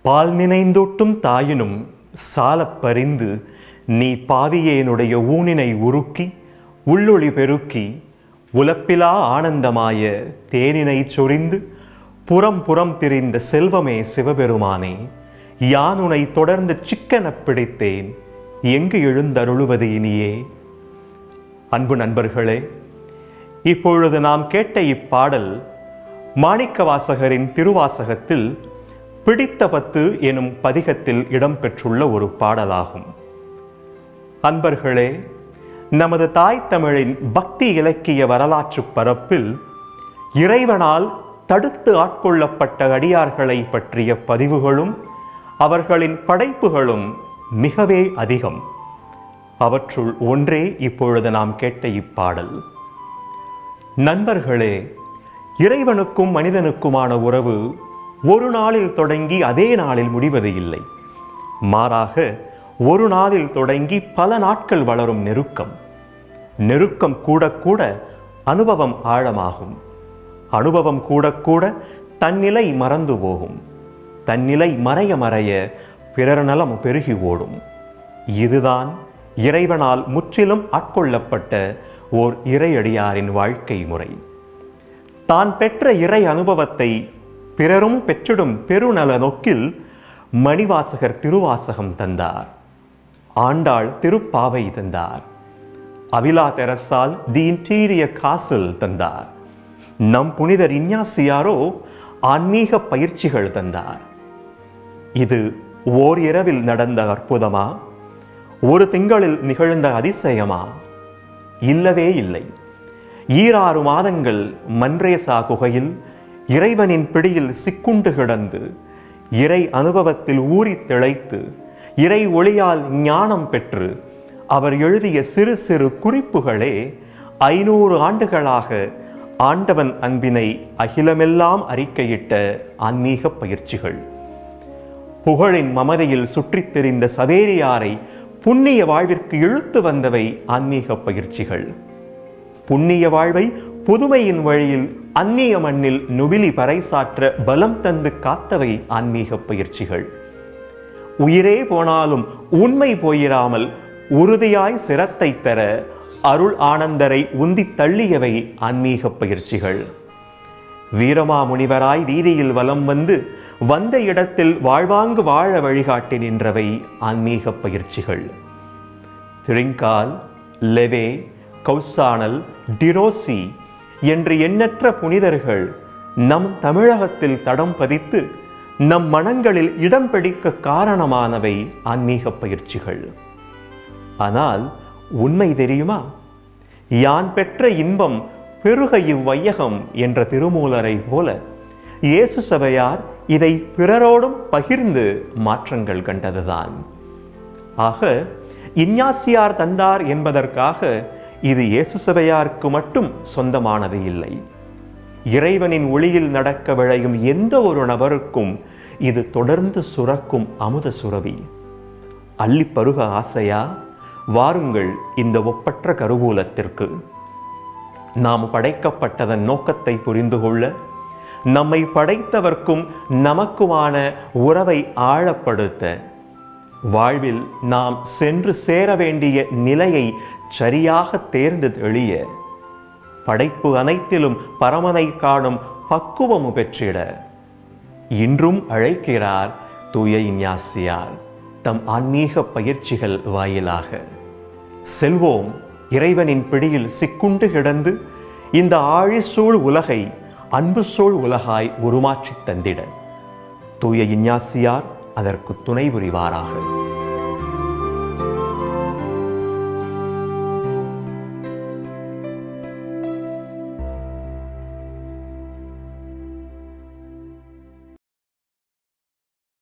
பால் நினைந்தொட்டும் தாயினும் சாலப் பரிந்து நீ பாவியேனுடைய ஊனினை உருக்கி உள்ளொளி பெருக்கி உலப்பிலா ஆனந்தமாய தேனினை சொரிந்து புறம் புறம் திரிந்த செல்வமே சிவபெருமானே யானுனை தொடர்ந்து சிக்கனப் பிடித்தேன் எங்கு எழுந்தருளுவது இனியே அன்பு நண்பர்களே இப்பொழுது நாம் கேட்ட இப்பாடல் மாணிக்கவாசகரின் திருவாசகத்தில் பிடித்த பத்து எனும் பதிகத்தில் இடம்பெற்றுள்ள ஒரு பாடலாகும் அன்பர்களே நமது தாய் தமிழின் பக்தி இலக்கிய வரலாற்று பரப்பில் இறைவனால் தடுத்து ஆட்கொள்ளப்பட்ட அடியார்களை பற்றிய பதிவுகளும் அவர்களின் படைப்புகளும் மிகவே அதிகம் அவற்றுள் ஒன்றே இப்பொழுது நாம் கேட்ட இப்பாடல் நண்பர்களே இறைவனுக்கும் மனிதனுக்குமான உறவு ஒரு நாளில் தொடங்கி அதே நாளில் முடிவது இல்லை மாறாக ஒரு நாளில் தொடங்கி பல நாட்கள் வளரும் நெருக்கம் நெருக்கம் கூட கூட அனுபவம் ஆழமாகும் அனுபவம் கூட கூட தன்னிலை மறந்து போகும் தன்னிலை மறைய மறைய பிறர் நலம் பெருகி ஓடும் இதுதான் இறைவனால் முற்றிலும் ஆட்கொள்ளப்பட்ட ஓர் இறையடியாரின் வாழ்க்கை முறை தான் பெற்ற இறை அனுபவத்தை பிறரும் பெற்றிடும் பெருநல நோக்கில் மணிவாசகர் திருவாசகம் தந்தார் ஆண்டாள் திருப்பாவை தந்தார் அவிலா தெரசால் தி இன்டீரியர் காசல் தந்தார் நம் புனிதர் இஞ்ஞாசியாரோ ஆன்மீக பயிற்சிகள் தந்தார் இது ஓர் இரவில் நடந்த அற்புதமா ஒரு திங்களில் நிகழ்ந்த அதிசயமா இல்லவே இல்லை ஈராறு மாதங்கள் மன்றேசா குகையில் இறைவனின் பிடியில் சிக்குண்டு கிடந்து இறை அனுபவத்தில் ஊறித் திளைத்து இறை ஒளியால் ஞானம் பெற்று அவர் எழுதிய சிறு சிறு குறிப்புகளே ஐநூறு ஆண்டுகளாக ஆண்டவன் அன்பினை அகிலமெல்லாம் அறிக்கையிட்ட ஆன்மீக பயிற்சிகள் புகழின் மமதையில் சுற்றித் திரிந்த சவேரியாரை புண்ணிய வாழ்விற்கு இழுத்து வந்தவை ஆன்மீக பயிற்சிகள் புண்ணிய வாழ்வை புதுமையின் வழியில் அந்நிய மண்ணில் நுபிலி பறைசாற்ற பலம் தந்து காத்தவை ஆன்மீக பயிற்சிகள் உயிரே போனாலும் உண்மை போயிராமல் உறுதியாய் சிரத்தை தர அருள் ஆனந்தரை உந்தித் தள்ளியவை ஆன்மீக பயிற்சிகள் வீரமா முனிவராய் வீதியில் வலம் வந்து வந்த இடத்தில் வாழ்வாங்கு வாழ வழிகாட்டி நின்றவை ஆன்மீக பயிற்சிகள் திரிங்கால் லெவே கௌசானல் டிரோசி என்று எண்ணற்ற புனிதர்கள் நம் தமிழகத்தில் தடம் பதித்து நம் மனங்களில் இடம் பிடிக்க காரணமானவை ஆன்மீக பயிற்சிகள் ஆனால் உண்மை தெரியுமா யான் பெற்ற இன்பம் பெருக இவ்வையகம் என்ற திருமூலரை போல இயேசு சபையார் இதை பிறரோடும் பகிர்ந்து மாற்றங்கள் கண்டதுதான் ஆக இஞ்ஞாசியார் தந்தார் என்பதற்காக இது இயேசு சபையாருக்கு மட்டும் சொந்தமானது இல்லை இறைவனின் ஒளியில் நடக்க விளையும் எந்த ஒரு நபருக்கும் இது தொடர்ந்து சுரக்கும் அமுத சுரவி அள்ளி பருக ஆசையா வாருங்கள் இந்த ஒப்பற்ற கருவூலத்திற்கு நாம் படைக்கப்பட்டதன் நோக்கத்தை புரிந்து கொள்ள நம்மை படைத்தவர்க்கும் நமக்குமான உறவை ஆழப்படுத்த வாழ்வில் நாம் சென்று சேர வேண்டிய நிலையை சரியாக தேர்ந்து தெளிய படைப்பு அனைத்திலும் பரமனை காணும் பக்குவமு பெற்றிட இன்றும் அழைக்கிறார் தூய இஞ்ஞாசியார் தம் ஆன்மீக பயிற்சிகள் வாயிலாக செல்வோம் இறைவனின் பிடியில் சிக்குண்டு கிடந்து இந்த ஆழிசூழ் உலகை அன்பு சூழ் உலகாய் உருமாற்றித் தந்திட தூய இஞ்ஞாசியார் அதற்கு துணை புரிவாராக